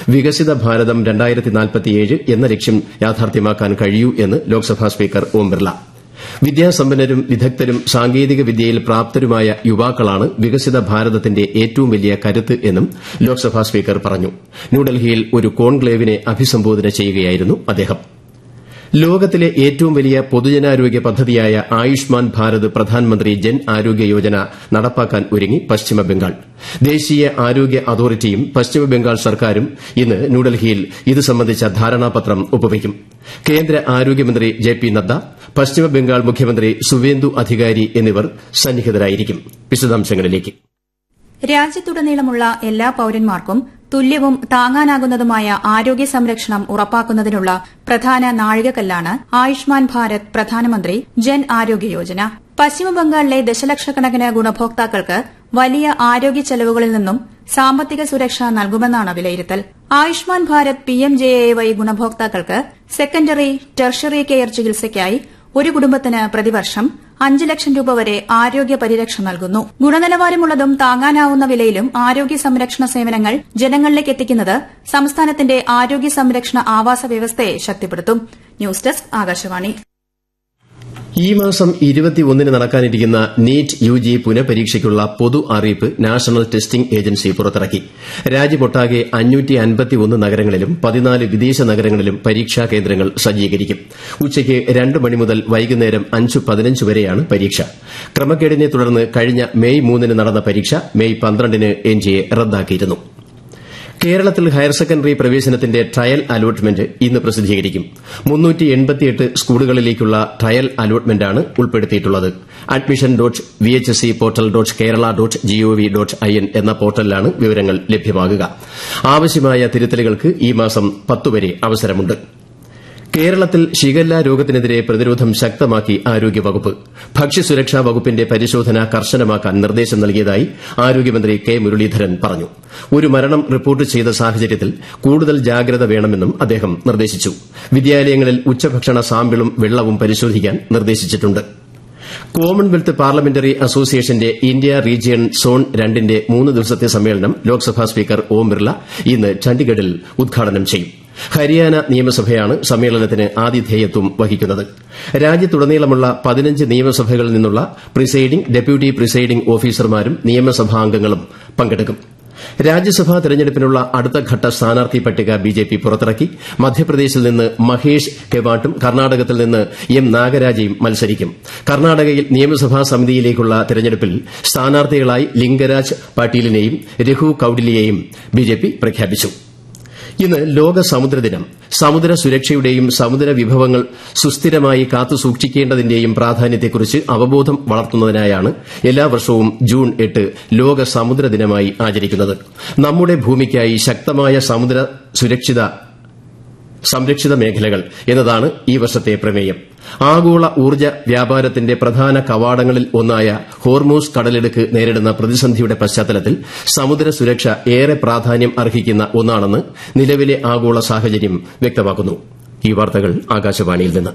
വികസിത ഭാരതം എന്ന ലക്ഷ്യം യാഥാർത്ഥ്യമാക്കാൻ കഴിയൂ എന്ന് ലോക്സഭാ സ്പീക്കർ ഓം ബിർല വിദ്യാസമ്പന്നരും വിദഗ്ധരും സാങ്കേതിക വിദ്യയിൽ പ്രാപ്തരുമായ യുവാക്കളാണ് വികസിത ഭാരതത്തിന്റെ ഏറ്റവും വലിയ കരുത്ത് എന്നും ലോക്സഭാ സ്പീക്കർ പറഞ്ഞു ന്യൂഡൽഹിയിൽ ഒരു കോൺക്ലേവിനെ അഭിസംബോധന ചെയ്യുകയായിരുന്നു അദ്ദേഹം ലോകത്തിലെ ഏറ്റവും വലിയ പൊതുജനാരോഗ്യ പദ്ധതിയായ ആയുഷ്മാൻ ഭാരത് പ്രധാനമന്ത്രി ജൻ ആരോഗ്യ യോജന നടപ്പാക്കാൻ ഒരുങ്ങി പശ്ചിമബംഗാൾ ദേശീയ ആരോഗ്യ അതോറിറ്റിയും പശ്ചിമബംഗാൾ സർക്കാരും ഇന്ന് ന്യൂഡൽഹിയിൽ ഇത് സംബന്ധിച്ച ധാരണാപത്രം ഒപ്പുവയ്ക്കും കേന്ദ്ര ആരോഗ്യമന്ത്രി ജെ പി നദ്ദ പശ്ചിമബംഗാൾ മുഖ്യമന്ത്രി സുവേന്ദു അധികാരി എന്നിവർ സന്നിഹിതരായിരിക്കും വിശദാംശങ്ങളിലേക്ക് രാജ്യത്തുടനീളമുള്ള എല്ലാ പൌരന്മാർക്കും തുല്യവും താങ്ങാനാകുന്നതുമായ ആരോഗ്യ സംരക്ഷണം ഉറപ്പാക്കുന്നതിനുള്ള പ്രധാന നാഴികക്കല്ലാണ് ആയുഷ്മാൻ ഭാരത് പ്രധാനമന്ത്രി ജൻ ആരോഗ്യ യോജന പശ്ചിമബംഗാളിലെ ദശലക്ഷക്കണക്കിന് ഗുണഭോക്താക്കൾക്ക് വലിയ ആരോഗ്യ ചെലവുകളിൽ നിന്നും സാമ്പത്തിക സുരക്ഷ നൽകുമെന്നാണ് വിലയിരുത്തൽ ആയുഷ്മാൻ ഭാരത് പിഎംജെഎവൈ ഗുണഭോക്താക്കൾക്ക് സെക്കൻഡറി ടെർഷറി കെയർ ചികിത്സയ്ക്കായി ഒരു കുടുംബത്തിന് പ്രതിവർഷം അഞ്ച് ലക്ഷം രൂപ വരെ ആരോഗ്യ പരിരക്ഷ നൽകുന്നു ഗുണനിലവാരമുള്ളതും താങ്ങാനാവുന്ന വിലയിലും ആരോഗ്യ സംരക്ഷണ സേവനങ്ങൾ ജനങ്ങളിലേക്ക് എത്തിക്കുന്നത് സംസ്ഥാനത്തിന്റെ ആരോഗ്യ സംരക്ഷണ ആവാസ വ്യവസ്ഥയെ ശക്തിപ്പെടുത്തും ന്യൂസ് ഡെസ്ക് ആകാശവാണി ഈ മാസം ഇരുപത്തിയൊന്നിന് നടക്കാനിരിക്കുന്ന നീറ്റ് യു ജി പുനഃപരീക്ഷയ്ക്കുള്ള പൊതു അറിയിപ്പ് നാഷണൽ ടെസ്റ്റിംഗ് ഏജൻസി പുറത്തിറക്കി രാജ്യമൊട്ടാകെ നഗരങ്ങളിലും പതിനാല് വിദേശ നഗരങ്ങളിലും പരീക്ഷാ കേന്ദ്രങ്ങൾ സജ്ജീകരിക്കും ഉച്ചയ്ക്ക് രണ്ട് മണി മുതൽ വൈകുന്നേരം അഞ്ച് പതിനഞ്ച് വരെയാണ് പരീക്ഷ ക്രമക്കേടിനെ തുടർന്ന് കഴിഞ്ഞ മെയ് മൂന്നിന് നടന്ന പരീക്ഷ മെയ് പന്ത്രണ്ടിന് എൻജിഎ റദ്ദാക്കിയിരുന്നു കേരളത്തിൽ ഹയർ സെക്കൻഡറി പ്രവേശനത്തിന്റെ ട്രയൽ അലോട്ട്മെന്റ് ഇന്ന് പ്രസിദ്ധീകരിക്കും സ്കൂളുകളിലേക്കുള്ള ട്രയൽ അലോട്ട്മെന്റാണ് ഉൾപ്പെടുത്തിയിട്ടുള്ളത് admission dot V H S C portal dot Kerala dot GOV dot I N എന്ന പോർട്ടലിലാണ് വിവരങ്ങൾ ലഭ്യമാകുക ആവശ്യമായ തിരുത്തലുകൾക്ക് ഈ മാസം പത്തുവരെ അവസരമുണ്ട് കേരളത്തിൽ ഷിഗല്ല രോഗത്തിനെതിരെ പ്രതിരോധം ശക്തമാക്കി ആരോഗ്യവകുപ്പ് ഭക്ഷ്യസുരക്ഷാ വകുപ്പിന്റെ പരിശോധന കർശനമാക്കാൻ നിർദ്ദേശം നൽകിയതായി ആരോഗ്യമന്ത്രി കെ മുരളീധരൻ പറഞ്ഞു ഒരു മരണം റിപ്പോർട്ട് ചെയ്ത സാഹചര്യത്തിൽ കൂടുതൽ ജാഗ്രത വേണമെന്നും അദ്ദേഹം നിർദ്ദേശിച്ചു വിദ്യാലയങ്ങളിൽ ഉച്ചഭക്ഷണ സാമ്പിളും വെള്ളവും പരിശോധിക്കാൻ നിർദ്ദേശിച്ചിട്ടുണ്ട് കോമൺവെൽത്ത് പാർലമെന്ററി അസോസിയേഷന്റെ ഇന്ത്യ റീജിയൺ സോൺ രണ്ടിന്റെ മൂന്ന് ദിവസത്തെ സമ്മേളനം ലോക്സഭാ സ്പീക്കർ ഓം ബിർല ഇന്ന് ചണ്ഡിഗഡിൽ ഉദ്ഘാടനം ചെയ്യും ഹരിയാന നിയമസഭയാണ് സമ്മേളനത്തിന് ആതിഥേയത്വം വഹിക്കുന്നത് രാജ്യത്തുടനീളമുള്ള പതിനഞ്ച് നിയമസഭകളിൽ നിന്നുള്ള പ്രിസൈഡിംഗ് ഡെപ്യൂട്ടി പ്രിസൈഡിംഗ് ഓഫീസർമാരും നിയമസഭാംഗങ്ങളും പങ്കെടുക്കും രാജ്യസഭാ തെരഞ്ഞെടുപ്പിനുള്ള അടുത്തഘട്ട സ്ഥാനാർത്ഥി പട്ടിക ബിജെപി പുറത്തിറക്കി മധ്യപ്രദേശിൽ നിന്ന് മഹേഷ് കെവാട്ടും കർണാടകത്തിൽ നിന്ന് എം നാഗരാജയും മത്സരിക്കും കർണാടകയിൽ നിയമസഭാ സമിതിയിലേക്കുള്ള തെരഞ്ഞെടുപ്പിൽ സ്ഥാനാർത്ഥികളായി ലിംഗരാജ് പാട്ടീലിനെയും രഘു കൌഡിലിയെയും ബിജെപി പ്രഖ്യാപിച്ചു ഇന്ന് ലോക സമുദ്രദിനം സമുദ്ര സുരക്ഷയുടെയും സമുദ്ര വിഭവങ്ങൾ സുസ്ഥിരമായി കാത്തുസൂക്ഷിക്കേണ്ടതിന്റെയും പ്രാധാന്യത്തെക്കുറിച്ച് അവബോധം വളർത്തുന്നതിനായാണ് എല്ലാ വർഷവും ജൂൺ എട്ട് ലോക സമുദ്ര ദിനമായി ആചരിക്കുന്നത് നമ്മുടെ ഭൂമിക്കായി ശക്തമായ സമുദ്ര സുരക്ഷിത സംരക്ഷിത മേഖലകൾ എന്നതാണ് ഈ വർഷത്തെ പ്രമേയം ആഗോള ഊർജ്ജ വ്യാപാരത്തിന്റെ പ്രധാന കവാടങ്ങളിൽ ഒന്നായ ഹോർമൂസ് കടലിടുക്ക് നേരിടുന്ന പ്രതിസന്ധിയുടെ പശ്ചാത്തലത്തിൽ സമുദ്ര സുരക്ഷ ഏറെ പ്രാധാന്യം അർഹിക്കുന്ന ഒന്നാണെന്ന് നിലവിലെ ആഗോള സാഹചര്യം വ്യക്തമാക്കുന്നു ഈ വാർത്തകൾ ആകാശവാണിയിൽ നിന്ന്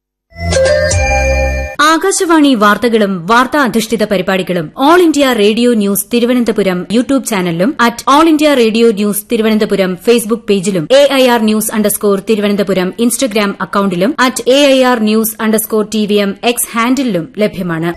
ആകാശവാണി വാർത്തകളും വാർത്താ അധിഷ്ഠിത പരിപാടികളും All India Radio news Thiruvananthapuram YouTube ചാനലിലും at All India Radio news Thiruvananthapuram Facebook പേജിലും A I R news underscore Thiruvananthapuram Instagram അക്കൌണ്ടിലും at A I R news underscore T V M X ഹാൻഡിലും ലഭ്യമാണ്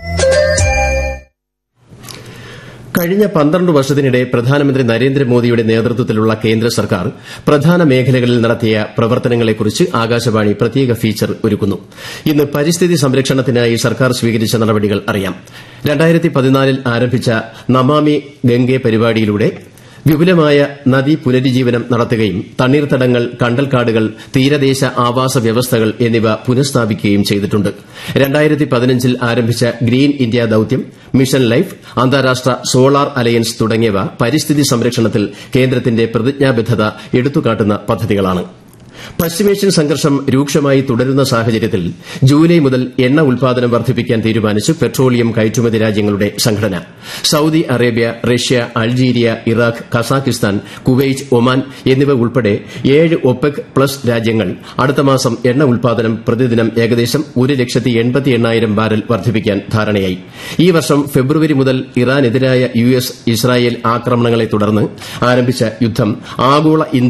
കഴിഞ്ഞ പന്ത്രണ്ട് വർഷത്തിനിടെ പ്രധാനമന്ത്രി നരേന്ദ്രമോദിയുടെ നേതൃത്വത്തിലുള്ള കേന്ദ്ര സർക്കാർ പ്രധാന മേഖലകളിൽ നടത്തിയ പ്രവർത്തനങ്ങളെക്കുറിച്ച് ആകാശവാണി പ്രത്യേക ഫീച്ചർ ഒരുക്കുന്നു ഇന്ന് പരിസ്ഥിതി സംരക്ഷണത്തിനായി സർക്കാർ സ്വീകരിച്ച നടപടികൾ അറിയാം ൽ ആരംഭിച്ച നമാമി ഗംഗെ പരിപാടിയിലൂടെ വിപുലമായ നദീ പുനരുജ്ജീവനം നടത്തുകയും തണ്ണീർത്തടങ്ങൾ കണ്ടൽക്കാടുകൾ തീരദേശ ആവാസ വ്യവസ്ഥകൾ എന്നിവ പുനഃസ്ഥാപിക്കുകയും ചെയ്തിട്ടുണ്ട് ൽ ആരംഭിച്ച ഗ്രീൻ ഇന്ത്യ ദൌത്യം മിഷൻ ലൈഫ് അന്താരാഷ്ട്ര സോളാർ അലയൻസ് തുടങ്ങിയവ പരിസ്ഥിതി സംരക്ഷണത്തിൽ കേന്ദ്രത്തിന്റെ പ്രതിജ്ഞാബദ്ധത എടുത്തുകാട്ടുന്ന പദ്ധതികളാണ് പശ്ചിമേഷ്യൻ സംഘർഷം രൂക്ഷമായി തുടരുന്ന സാഹചര്യത്തിൽ ജൂലൈ മുതൽ എണ്ണ ഉൽപാദനം വർദ്ധിപ്പിക്കാൻ തീരുമാനിച്ചു പെട്രോളിയം കയറ്റുമതി രാജ്യങ്ങളുടെ സംഘടന Saudi Arabia Russia Algeria Iraq Kazakhstan Kuwait Oman എന്നിവ ഉൾപ്പെടെ ഏഴ് ഒപെക് പ്ലസ് രാജ്യങ്ങൾ അടുത്ത മാസം എണ്ണ ഉൽപാദനം പ്രതിദിനം ഏകദേശം ഒരു ലക്ഷത്തി എൺപത്തി എണ്ണായിരം ബാരൽ വർദ്ധിപ്പിക്കാൻ ധാരണയായി ഈ വർഷം ഫെബ്രുവരി മുതൽ ഇറാനെതിരായ യു എസ് ഇസ്രായേൽ ആക്രമണങ്ങളെ തുടർന്ന് ആരംഭിച്ച യുദ്ധം ആഗോള